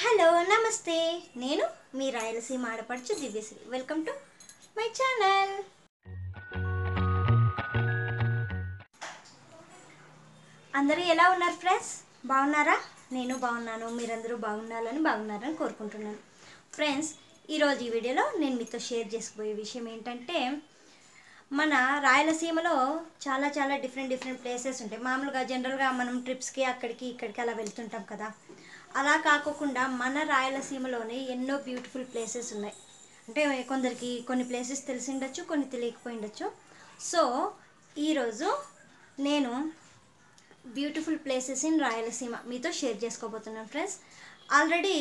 hello నమస్తే నేను మీ రాయలసీమ ఆడపడుచు Divyasri welcome to my channel అందరూ ఎలా ఉన్నారు ఫ్రెండ్స్ బాగున్నారా నేను బాగున్నాను మీరందరూ బాగుండాలని బాగున్నారని కోరుకుంటున్నాను ఫ్రెండ్స్ ఈరోజు ఈ వీడియోలో నేను మీతో షేర్ చేసుకోబోయే విషయం ఏంటంటే మన రాయలసీమలో చాలా చాలా డిఫరెంట్ డిఫరెంట్ ప్లేసెస్ ఉంటాయి మామూలుగా జనరల్గా మనం ట్రిప్స్కి అక్కడికి ఇక్కడికి అలా వెళ్తుంటాం కదా అలా కాకోకుండా మన రాయలసీమలోనే ఎన్నో బ్యూటిఫుల్ ప్లేసెస్ ఉన్నాయి అంటే కొందరికి కొన్ని ప్లేసెస్ తెలిసి ఉండొచ్చు కొన్ని తెలియకపోయి ఉండొచ్చు సో ఈరోజు నేను బ్యూటిఫుల్ ప్లేసెస్ ఇన్ రాయలసీమ మీతో షేర్ చేసుకోబోతున్నాను ఫ్రెండ్స్ ఆల్రెడీ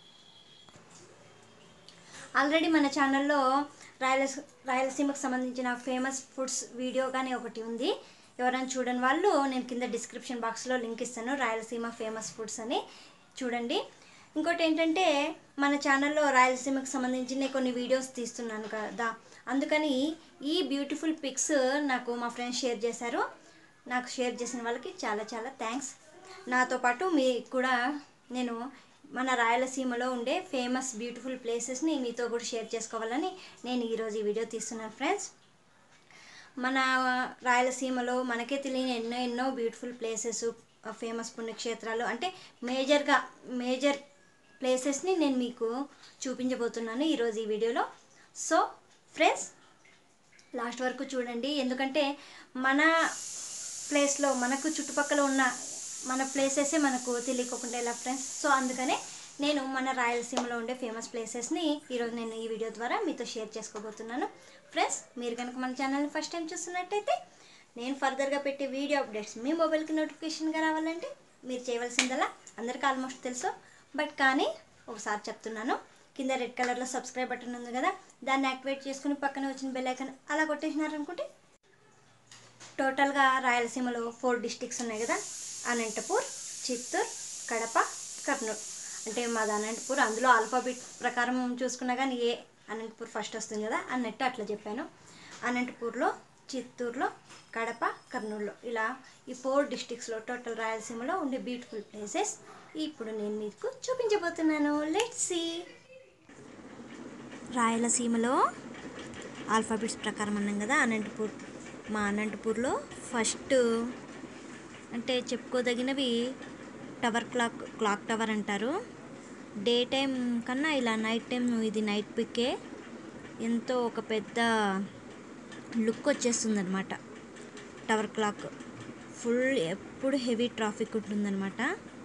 ఆల్రెడీ మన ఛానల్లో రాయలసీ రాయలసీమకు సంబంధించిన ఫేమస్ ఫుడ్స్ వీడియో కానీ ఒకటి ఉంది ఎవరైనా చూడని వాళ్ళు నేను కింద డిస్క్రిప్షన్ బాక్స్లో లింక్ ఇస్తాను రాయలసీమ ఫేమస్ ఫుడ్స్ అని చూడండి ఇంకోటి ఏంటంటే మన ఛానల్లో రాయలసీమకు సంబంధించిన కొన్ని వీడియోస్ తీస్తున్నాను కదా అందుకని ఈ బ్యూటిఫుల్ పిక్స్ నాకు మా ఫ్రెండ్స్ షేర్ చేశారు నాకు షేర్ చేసిన వాళ్ళకి చాలా చాలా థ్యాంక్స్ నాతో పాటు మీకు కూడా నేను మన రాయలసీమలో ఉండే ఫేమస్ బ్యూటిఫుల్ ప్లేసెస్ని మీతో కూడా షేర్ చేసుకోవాలని నేను ఈరోజు ఈ వీడియో తీస్తున్నాను ఫ్రెండ్స్ మన రాయలసీమలో మనకే తెలియని ఎన్నో ఎన్నో బ్యూటిఫుల్ ప్లేసెస్ ఫేమస్ పుణ్యక్షేత్రాలు అంటే మేజర్గా మేజర్ ప్లేసెస్ని నేను మీకు చూపించబోతున్నాను ఈరోజు ఈ వీడియోలో సో ఫ్రెండ్స్ లాస్ట్ వరకు చూడండి ఎందుకంటే మన ప్లేస్లో మనకు చుట్టుపక్కల ఉన్న మన ప్లేసెసే మనకు తెలియకోకుండా ఎలా ఫ్రెండ్స్ సో అందుకనే నేను మన రాయలసీమలో ఉండే ఫేమస్ ప్లేసెస్ని ఈరోజు నేను ఈ వీడియో ద్వారా మీతో షేర్ చేసుకోబోతున్నాను ఫ్రెండ్స్ మీరు కనుక మన ఛానల్ని ఫస్ట్ టైం చూస్తున్నట్టయితే నేను ఫర్దర్గా పెట్టే వీడియో అప్డేట్స్ మీ మొబైల్కి నోటిఫికేషన్గా రావాలంటే మీరు చేయవలసిందల్లా అందరికీ ఆల్మోస్ట్ తెలుసు బట్ కానీ ఒకసారి చెప్తున్నాను కింద రెడ్ కలర్లో సబ్స్క్రైబ్ బటన్ ఉంది కదా దాన్ని యాక్టివేట్ చేసుకుని పక్కన వచ్చిన బెల్ ఐకాన్ అలా కొట్టేసినారనుకుంటే టోటల్గా రాయలసీమలో ఫోర్ డిస్టిక్స్ ఉన్నాయి కదా అనంతపూర్ చిత్తూరు కడప కర్నూలు అంటే మాది అనంతపూర్ అందులో ఆల్ఫాబెట్ ప్రకారం చూసుకున్నా కానీ ఏ అనంతపూర్ ఫస్ట్ వస్తుంది కదా అన్నట్టు అట్లా చెప్పాను అనంతపూర్లో చిత్తూరులో కడప కర్నూలులో ఇలా ఈ ఫోర్ డిస్టిక్స్లో టోటల్ రాయలసీమలో ఉండే బ్యూటిఫుల్ ప్లేసెస్ ఇప్పుడు నేను మీకు చూపించబోతున్నాను లెట్ సి రాయలసీమలో ఆల్ఫాబెట్స్ ప్రకారం అన్నాం కదా అనంతపూర్ మా అనంతపూర్లో ఫస్ట్ అంటే చెప్పుకోదగినవి టవర్ క్లాక్ క్లాక్ టవర్ అంటారు డే టైం కన్నా ఇలా నైట్ టైం ఇది నైట్ పిక్కే ఎంతో ఒక పెద్ద లుక్ వచ్చేస్తుంది అనమాట టవర్ క్లాక్ ఫుల్ ఎప్పుడు హెవీ ట్రాఫిక్ ఉంటుందన్నమాట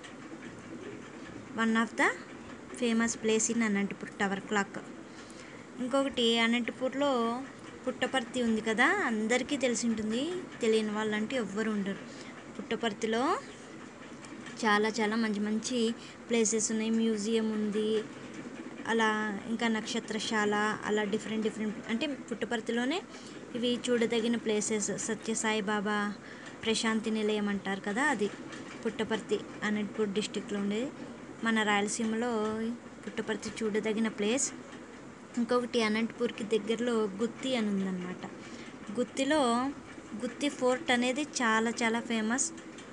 one of the famous place in Anantapur tower clock ఇంకొకటి అనంతపూర్లో పుట్టపర్తి ఉంది కదా అందరికీ తెలిసి ఉంటుంది తెలియని వాళ్ళంటే ఎవ్వరు ఉండరు పుట్టపర్తిలో చాలా చాలా మంచి మంచి ప్లేసెస్ ఉన్నాయి మ్యూజియం ఉంది అలా ఇంకా నక్షత్రశాల అలా డిఫరెంట్ డిఫరెంట్ అంటే పుట్టపర్తిలోనే ఇవి చూడదగిన ప్లేసెస్ సత్యసాయి బాబా ప్రశాంతి నిలయం అంటారు కదా అది పుట్టపర్తి అనంతపూర్ డిస్టిక్లో ఉండేది మన రాయలసీమలో పుట్టపర్తి చూడదగిన ప్లేస్ ఇంకొకటి అనంతపూర్కి దగ్గరలో గుత్తి అని ఉందన్నమాట గుత్తిలో గుత్తి ఫోర్ట్ అనేది చాలా చాలా ఫేమస్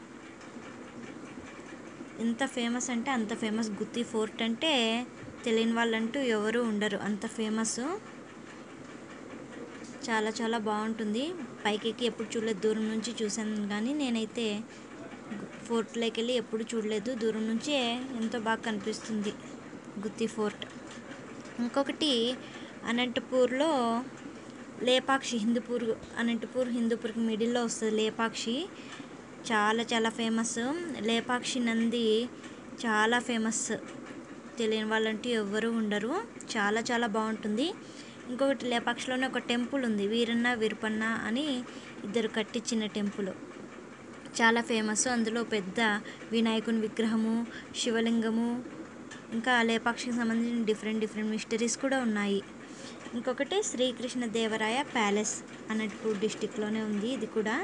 ఎంత ఫేమస్ అంటే అంత ఫేమస్ గుత్తి ఫోర్ట్ అంటే తెలియని వాళ్ళంటూ ఎవరు ఉండరు అంత ఫేమస్ చాలా చాలా బాగుంటుంది పైకి ఎప్పుడు చూడలేదు దూరం నుంచి చూసాను కానీ నేనైతే ఫోర్ట్లోకి వెళ్ళి ఎప్పుడు చూడలేదు దూరం నుంచే ఎంతో బాగా కనిపిస్తుంది గుత్తి ఫోర్ట్ ఇంకొకటి అనంతపూర్లో లేపాక్షి హిందూపూర్ అనంతపూర్ హిందూపూర్కి మిడిల్లో వస్తుంది లేపాక్షి చాలా చాలా ఫేమస్ లేపాక్షి నంది చాలా ఫేమస్ తెలియని వాళ్ళంటూ ఎవ్వరూ ఉండరు చాలా చాలా బాగుంటుంది ఇంకొకటి లేపాక్షిలోనే ఒక టెంపుల్ ఉంది వీరన్న వీరపన్న అని ఇద్దరు కట్టించిన టెంపుల్ చాలా ఫేమస్ అందులో పెద్ద వినాయకుని విగ్రహము శివలింగము ఇంకా లేపాక్షికి సంబంధించిన డిఫరెంట్ డిఫరెంట్ మిస్టరీస్ కూడా ఉన్నాయి ఇంకొకటి శ్రీకృష్ణ దేవరాయ ప్యాలెస్ అనంతపూర్ డిస్టిక్లోనే ఉంది ఇది కూడా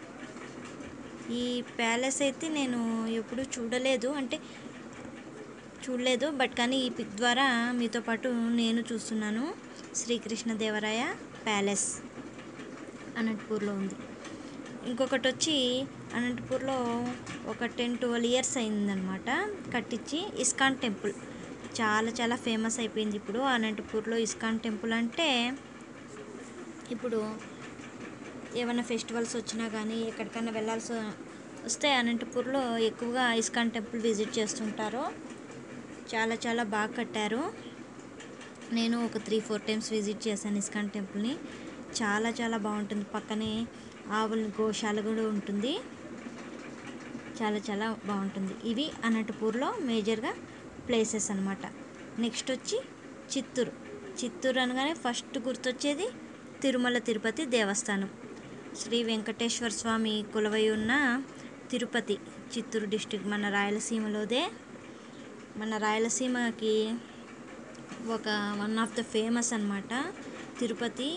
ఈ ప్యాలెస్ అయితే నేను ఎప్పుడు చూడలేదు అంటే చూడలేదు బట్ కానీ ఈ పిక్ ద్వారా మీతో పాటు నేను చూస్తున్నాను శ్రీకృష్ణ దేవరాయ ప్యాలెస్ అనంతపూర్లో ఉంది ఇంకొకటి వచ్చి అనంతపూర్లో ఒక టెన్ ట్వెల్వ్ ఇయర్స్ అయిందనమాట కట్టించి ఇస్కాన్ టెంపుల్ చాలా చాలా ఫేమస్ అయిపోయింది ఇప్పుడు అనంతపూర్లో ఇస్కాన్ టెంపుల్ అంటే ఇప్పుడు ఏమైనా ఫెస్టివల్స్ వచ్చినా కానీ ఎక్కడికైనా వెళ్ళాల్సి వస్తే అనంతపూర్లో ఎక్కువగా ఇస్కాన్ టెంపుల్ విజిట్ చేస్తుంటారు చాలా చాలా బాగా కట్టారు నేను ఒక త్రీ ఫోర్ టైమ్స్ విజిట్ చేశాను ఇస్కాన్ టెంపుల్ని చాలా చాలా బాగుంటుంది పక్కనే ఆవుల గోశాల కూడా ఉంటుంది చాలా చాలా బాగుంటుంది ఇవి అనంతపూర్లో మేజర్గా ప్లేసెస్ అనమాట నెక్స్ట్ వచ్చి చిత్తూరు చిత్తూరు అనగానే ఫస్ట్ గుర్తొచ్చేది తిరుమల తిరుపతి దేవస్థానం శ్రీ వెంకటేశ్వర స్వామి కొలువై ఉన్న తిరుపతి చిత్తూరు డిస్టిక్ మన రాయలసీమలోదే మన రాయలసీమకి ఒక వన్ ఆఫ్ ద ఫేమస్ అనమాట తిరుపతి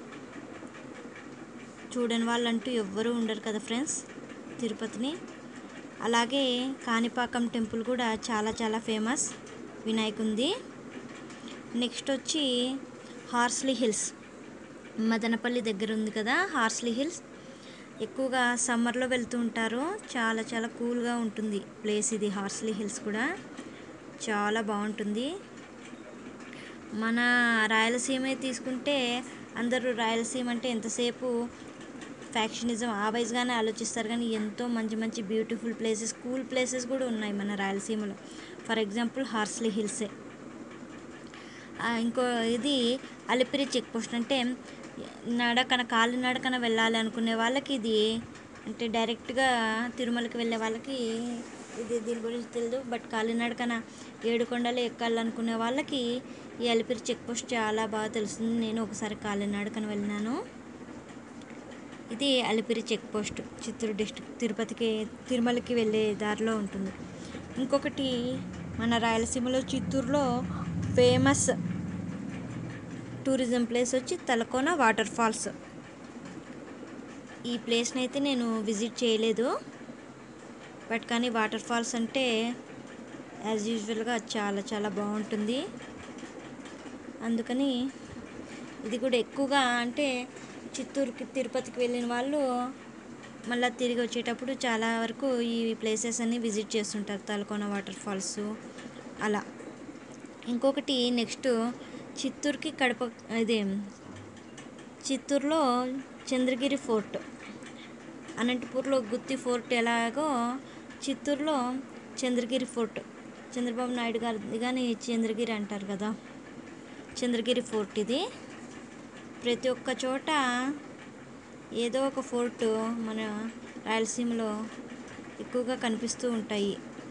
చూడని వాళ్ళంటూ ఎవ్వరూ ఉండరు కదా ఫ్రెండ్స్ తిరుపతిని అలాగే కాణిపాకం టెంపుల్ కూడా చాలా చాలా ఫేమస్ వినాయకుంది నెక్స్ట్ వచ్చి హార్స్లీ హిల్స్ మదనపల్లి దగ్గర ఉంది కదా హార్స్లీ హిల్స్ ఎక్కువగా సమ్మర్లో వెళ్తూ ఉంటారు చాలా చాలా కూల్గా ఉంటుంది ప్లేస్ ఇది హార్స్లీ హిల్స్ కూడా చాలా బాగుంటుంది మన రాయలసీమ తీసుకుంటే అందరూ రాయలసీమ అంటే ఎంతసేపు ఫ్యాక్షనిజం ఆ వైజ్గానే ఆలోచిస్తారు కానీ ఎంతో మంచి మంచి బ్యూటిఫుల్ ప్లేసెస్ కూల్ ప్లేసెస్ కూడా ఉన్నాయి మన రాయలసీమలో ఫర్ ఎగ్జాంపుల్ హార్స్లీ హిల్సే ఆ, ఇంకో ఇది అలిపిరి చెక్ పోస్ట్ అంటే నడకన కాలి నడకన వెళ్ళాలి అనుకునే వాళ్ళకి ఇది అంటే డైరెక్ట్గా తిరుమలకి వెళ్ళే వాళ్ళకి ఇది దీని గురించి తెలియదు బట్ కాలినడకన ఏడు కొండలు ఎక్కాలనుకునే వాళ్ళకి ఈ అలిపిరి చెక్ పోస్ట్ చాలా బాగా తెలుస్తుంది నేను ఒకసారి కాలినడకన వెళ్ళినాను ఇది Alipiri check post Chittoor district తిరుపతికి తిరుమలకి వెళ్ళే దారిలో ఉంటుంది ఇంకొకటి మన రాయలసీమలో చిత్తూరులో ఫేమస్ టూరిజం ప్లేస్ వచ్చి తలకోన వాటర్ ఫాల్స్ ఈ ప్లేస్ని అయితే నేను విజిట్ చేయలేదు బట్ కానీ వాటర్ ఫాల్స్ అంటే యాజ్ యూజువల్గా చాలా చాలా బాగుంటుంది అందుకని ఇది కూడా ఎక్కువగా అంటే చిత్తూరుకి తిరుపతికి వెళ్ళిన వాళ్ళు మళ్ళీ తిరిగి వచ్చేటప్పుడు చాలా వరకు ఈ ప్లేసెస్ అన్ని విజిట్ చేస్తుంటారు తలకోన వాటర్ ఫాల్స్ అలా ఇంకొకటి నెక్స్ట్ చిత్తూరుకి కడప ఇదే చిత్తూరులో చంద్రగిరి ఫోర్ట్ అనంతపూర్లో గుత్తి ఫోర్ట్ ఎలాగో చిత్తూరులో చంద్రగిరి ఫోర్ట్ చంద్రబాబు నాయుడు గారిది కానీ చంద్రగిరి అంటారు కదా చంద్రగిరి ఫోర్ట్ ఇది ప్రతి ఒక్క చోట ఏదో ఒక ఫోర్ట్ మన రాయలసీమలో ఎక్కువగా కనిపిస్తూ ఉంటాయి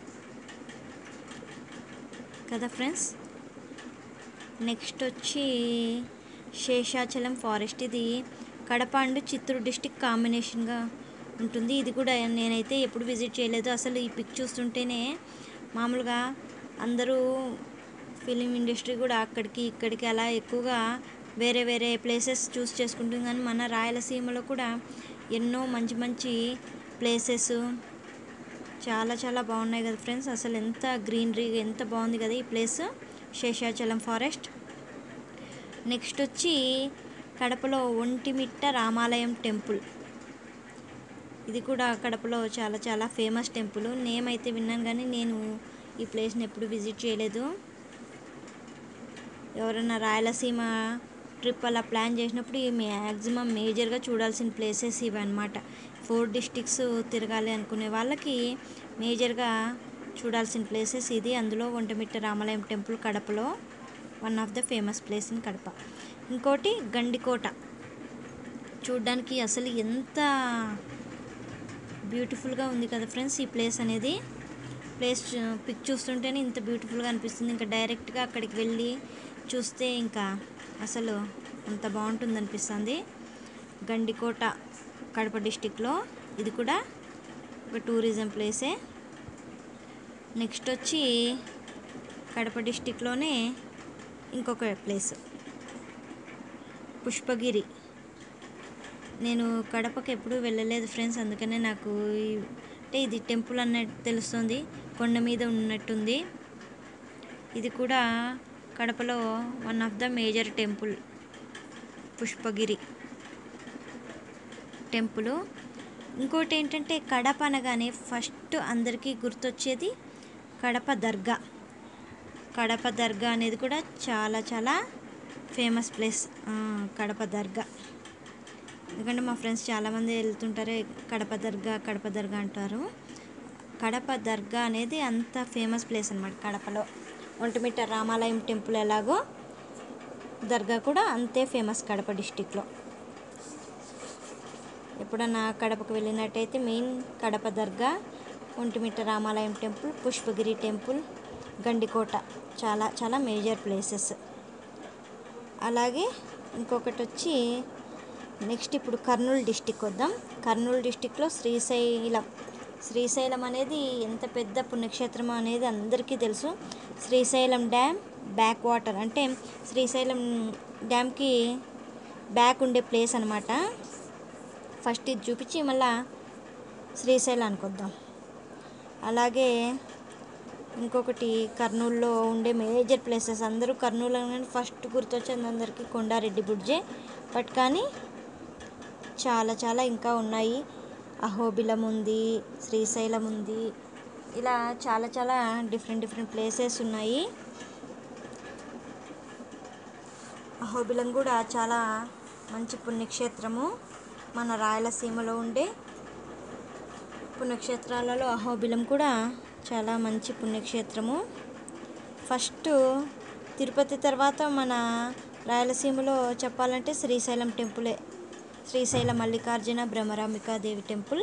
కదా ఫ్రెండ్స్ నెక్స్ట్ వచ్చి శేషాచలం ఫారెస్ట్ ఇది కడప అండ్ చిత్తూరు డిస్టిక్ కాంబినేషన్గా ఉంటుంది ఇది కూడా నేనైతే ఎప్పుడు విజిట్ చేయలేదు అసలు ఈ పిక్ చూస్తుంటేనే మామూలుగా అందరూ ఫిలిం ఇండస్ట్రీ కూడా అక్కడికి ఇక్కడికి అలా ఎక్కువగా వేరే వేరే ప్లేసెస్ చూస్ చేసుకుంటుంది కానీ మన రాయలసీమలో కూడా ఎన్నో మంచి మంచి ప్లేసెస్ చాలా చాలా బాగున్నాయి కదా ఫ్రెండ్స్ అసలు ఎంత గ్రీనరీ ఎంత బాగుంది కదా ఈ ప్లేస్ శేషాచలం ఫారెస్ట్ నెక్స్ట్ వచ్చి కడపలో ఒంటిమిట్ట రామాలయం టెంపుల్ ఇది కూడా కడపలో చాలా చాలా ఫేమస్ టెంపుల్ నేమ్ అయితే విన్నాను కానీ నేను ఈ ప్లేస్ని ఎప్పుడు విజిట్ చేయలేదు ఎవరైనా రాయలసీమ ట్రిప్ అలా ప్లాన్ చేసినప్పుడు ఈ మ్యాక్సిమం మేజర్గా చూడాల్సిన ప్లేసెస్ ఇవి అనమాట ఫోర్ డిస్టిక్స్ తిరగాలి అనుకునే వాళ్ళకి మేజర్గా చూడాల్సిన ప్లేసెస్ ఇది అందులో ఒంటమిట్ట రామాలయం టెంపుల్ కడపలో one of the famous place in Kadapa ఇంకోటి గండికోట చూడ్డానికి అసలు ఎంత బ్యూటిఫుల్గా ఉంది కదా ఫ్రెండ్స్ ఈ ప్లేస్ అనేది ప్లేస్ పిక్ చూస్తుంటేనే ఇంత బ్యూటిఫుల్గా అనిపిస్తుంది ఇంకా డైరెక్ట్గా అక్కడికి వెళ్ళి చూస్తే ఇంకా అసలు అంత బాగుంటుంది అనిపిస్తుంది గండికోట కడప డిస్టిక్లో ఇది కూడా ఒక టూరిజం ప్లేసే నెక్స్ట్ వచ్చి కడప డిస్టిక్లోనే ఇంకొక ప్లేస్ పుష్పగిరి నేను కడపకి ఎప్పుడూ వెళ్ళలేదు ఫ్రెండ్స్ అందుకనే నాకు ఈ- అంటే ఇది టెంపుల్ అన్నట్టు తెలుస్తుంది కొండ మీద ఉన్నట్టుంది ఇది కూడా కడపలో one of the major temple Pushpagiri temple ఇంకోటి ఏంటంటే కడప అనగానే ఫస్ట్ అందరికీ గుర్తొచ్చేది కడప దర్గా కడప దర్గా అనేది కూడా చాలా చాలా ఫేమస్ ప్లేస్ ఆ, కడప దర్గా ఎందుకంటే మా ఫ్రెండ్స్ చాలామంది వెళ్తుంటారు కడప దర్గా కడప దర్గా అంటారు కడప దర్గా అనేది అంత ఫేమస్ ప్లేస్ అనమాట కడపలో ఒంటిమిట్ట రామాలయం టెంపుల్ ఎలాగో దర్గా కూడా అంతే ఫేమస్ కడప డిస్టిక్లో ఎప్పుడన్నా కడపకు వెళ్ళినట్టయితే మెయిన్ కడప దర్గా ఒంటిమిట్ట రామాలయం టెంపుల్ పుష్పగిరి టెంపుల్ గండికోట చాలా చాలా మేజర్ ప్లేసెస్ అలాగే ఇంకొకటి వచ్చి నెక్స్ట్ ఇప్పుడు కర్నూలు డిస్టిక్ వద్దాం కర్నూలు డిస్టిక్లో శ్రీశైలం శ్రీశైలం అనేది ఎంత పెద్ద పుణ్యక్షేత్రం అనేది అందరికీ తెలుసు శ్రీశైలం డ్యామ్ బ్యాక్ వాటర్ అంటే శ్రీశైలం డ్యామ్కి బ్యాక్ ఉండే ప్లేస్ అనమాట ఫస్ట్ ఇది చూపించి మళ్ళా శ్రీశైలానికి వద్దాం అలాగే ఇంకొకటి కర్నూలులో ఉండే మేజర్ ప్లేసెస్ అందరూ కర్నూలు అనగానే ఫస్ట్ గుర్తొచ్చేది అందరికీ కొండారెడ్డి బుడ్జే బట్ కానీ చాలా చాలా ఇంకా ఉన్నాయి అహోబిలం ఉంది శ్రీశైలం ఉంది ఇలా చాలా చాలా డిఫరెంట్ డిఫరెంట్ ప్లేసెస్ ఉన్నాయి అహోబిలం కూడా చాలా మంచి పుణ్యక్షేత్రము మన రాయలసీమలో ఉండే పుణ్యక్షేత్రాలలో అహోబిలం కూడా చాలా మంచి పుణ్యక్షేత్రము ఫస్ట్ తిరుపతి తర్వాత మన రాయలసీమలో చెప్పాలంటే శ్రీశైలం టెంపులే శ్రీశైల మల్లికార్జున భ్రమరాంబికాదేవి టెంపుల్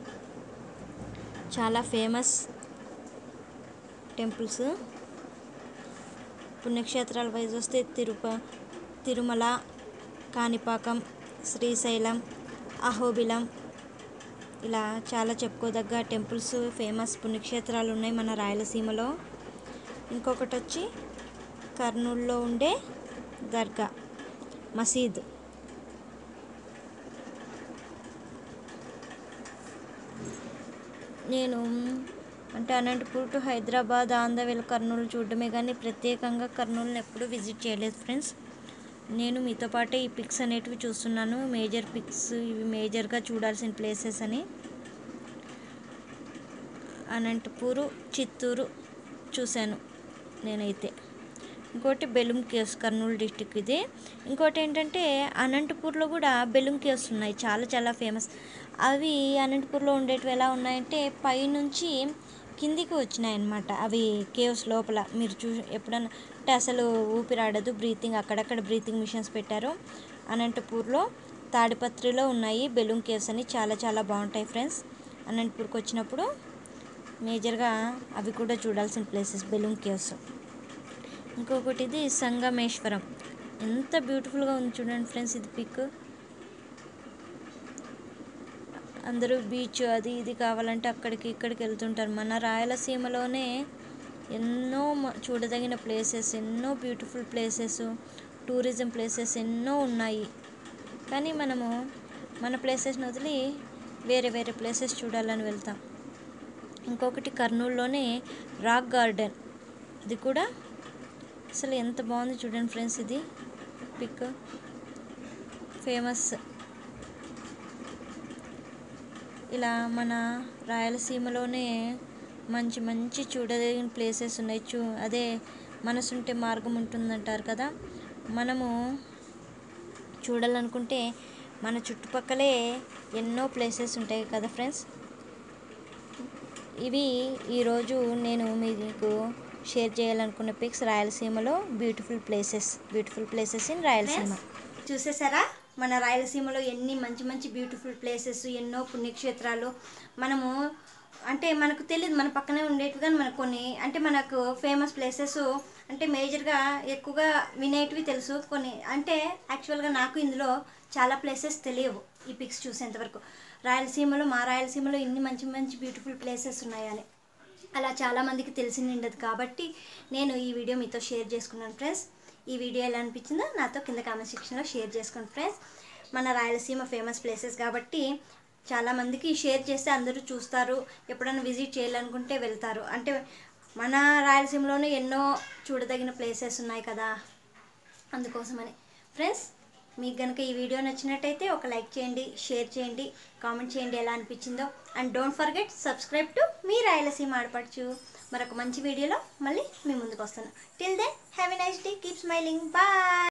చాలా ఫేమస్ టెంపుల్స్ పుణ్యక్షేత్రాల వైజ్ వస్తే తిరుప తిరుమల కాణిపాకం శ్రీశైలం అహోబిలం ఇలా చాలా చెప్పుకోదగ్గ టెంపుల్స్ ఫేమస్ పుణ్యక్షేత్రాలు ఉన్నాయి మన రాయలసీమలో ఇంకొకటి వచ్చి కర్నూలులో ఉండే దర్గా మసీద్ నేను అంటే అనంతపూర్ టు హైదరాబాద్ ఆంధ్రవేల్ కర్నూలు చూడడమే కానీ ప్రత్యేకంగా కర్నూలుని ఎప్పుడూ విజిట్ చేయలేదు ఫ్రెండ్స్ నేను మీతో పాటే ఈ పిక్స్ అనేటివి చూస్తున్నాను మేజర్ పిక్స్ ఇవి మేజర్గా చూడాల్సిన ప్లేసెస్ అని అనంతపూరు చిత్తూరు చూశాను నేనైతే ఇంకోటి బెలూమ్ కేవ్స్ కర్నూలు డిస్టిక్ ఇది ఇంకోటి ఏంటంటే అనంతపూర్లో కూడా బెలూమ్ కేవ్స్ ఉన్నాయి చాలా చాలా ఫేమస్ అవి అనంతపూర్లో ఉండేటివి ఎలా ఉన్నాయంటే పైనుంచి కిందికి వచ్చినాయి అన్నమాట అవి కేవ్స్ లోపల మీరు చూ ఎప్పుడన్నా అంటే అసలు ఊపిరాడదు బ్రీతింగ్ అక్కడక్కడ బ్రీతింగ్ మిషన్స్ పెట్టారు అనంతపూర్లో తాడిపత్రిలో ఉన్నాయి బెలూమ్ కేవ్స్ అని చాలా చాలా బాగుంటాయి ఫ్రెండ్స్ అనంతపూర్కి వచ్చినప్పుడు మేజర్గా అవి కూడా చూడాల్సిన ప్లేసెస్ బెలూమ్ కేవ్స్ ఇంకొకటి ఇది సంగమేశ్వరం ఎంత బ్యూటిఫుల్గా ఉంది చూడండి ఫ్రెండ్స్ ఇది పిక్ అందరూ బీచ్ అది ఇది కావాలంటే అక్కడికి ఇక్కడికి వెళ్తుంటారు మన రాయలసీమలోనే ఎన్నో మ- చూడదగిన ప్లేసెస్ ఎన్నో బ్యూటిఫుల్ ప్లేసెస్ టూరిజం ప్లేసెస్ ఎన్నో ఉన్నాయి కానీ మనము మన ప్లేసెస్ని వదిలి వేరే వేరే ప్లేసెస్ చూడాలని వెళ్తాం ఇంకొకటి కర్నూలులోనే రాక్ గార్డెన్ ఇది కూడా అసలు ఎంత బాగుంది చూడండి ఫ్రెండ్స్ ఇది పిక్ ఫేమస్ ఇలా మన రాయలసీమలోనే మంచి మంచి చూడదగిన ప్లేసెస్ ఉన్నాయి చూ అదే మనసుంటే మార్గం ఉంటుందంటారు కదా మనము చూడాలనుకుంటే మన చుట్టుపక్కలే ఎన్నో ప్లేసెస్ ఉంటాయి కదా ఫ్రెండ్స్ ఇవి ఈరోజు నేను మీకు షేర్ చేయాలనుకున్న పిక్స్ రాయలసీమలో beautiful places beautiful places in Rayalaseema చూసేసారా మన రాయలసీమలో ఎన్ని మంచి మంచి బ్యూటిఫుల్ ప్లేసెస్ ఎన్నో పుణ్యక్షేత్రాలు మనము అంటే మనకు తెలియదు మన పక్కనే ఉండేటివి కానీ మనకు కొన్ని అంటే మనకు ఫేమస్ ప్లేసెస్ అంటే మేజర్గా ఎక్కువగా వినేటివి తెలుసు కొన్ని అంటే యాక్చువల్గా నాకు ఇందులో చాలా ప్లేసెస్ తెలియవు ఈ పిక్స్ చూసేంతవరకు రాయలసీమలో మా రాయలసీమలో ఇన్ని మంచి మంచి బ్యూటిఫుల్ ప్లేసెస్ ఉన్నాయని అలా చాలామందికి తెలిసి ఉండదు కాబట్టి నేను ఈ వీడియో మీతో షేర్ చేసుకున్నాను ఫ్రెండ్స్ ఈ వీడియో ఎలా అనిపించిందో నాతో కింద కామెంట్ సెక్షన్లో షేర్ చేసుకోండి ఫ్రెండ్స్ మన రాయలసీమ ఫేమస్ ప్లేసెస్ కాబట్టి చాలామందికి షేర్ చేస్తే అందరూ చూస్తారు ఎప్పుడైనా విజిట్ చేయాలనుకుంటే వెళ్తారు అంటే మన రాయలసీమలోనే ఎన్నో చూడదగిన ప్లేసెస్ ఉన్నాయి కదా అందుకోసమని ఫ్రెండ్స్ మీకు కనుక ఈ వీడియో నచ్చినట్టయితే ఒక లైక్ చేయండి షేర్ చేయండి కామెంట్ చేయండి ఎలా అనిపించిందో and don't forget subscribe to మీ రాయలసీమ ఆడపడుచు మరొక మంచి వీడియోలో మళ్ళీ మీ ముందుకు వస్తాను till then have a nice day keep smiling bye